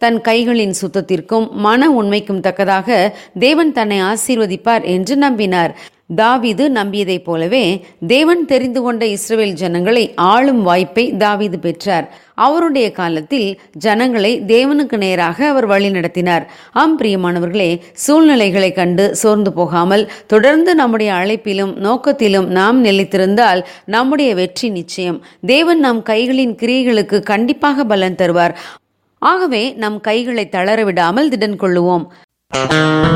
தன் கைகளின் சுத்தத்திற்கும் மன உண்மைக்கும் தக்கதாக தேவன் தன்னை ஆசீர்வதிப்பார் என்று நம்பினார் தாவீது நம்பியதைப் போலவே தேவன் தெரிந்து கொண்ட இஸ்ரவேல் ஜனங்களை ஆளும் வாய்ப்பை தாவீது பெற்றார் அவருடைய காலத்தில் ஜனங்களை தேவனுக்கு நேராக அவர் வழிநடத்தினார் ஆம் பிரியமானவர்களே சூழ்நிலைகளை கண்டு சோர்ந்து போகாமல் தொடர்ந்து நம்முடைய அழைப்பிலும் நோக்கத்திலும் நாம் நிலைத்திருந்தால் நம்முடைய வெற்றி நிச்சயம் தேவன் நம் கைகளின் கிரியைகளுக்கு கண்டிப்பாக பலன் தருவார் ஆகவே நம் கைகளை தளர விடாமல் திடன் கொள்ளுவோம்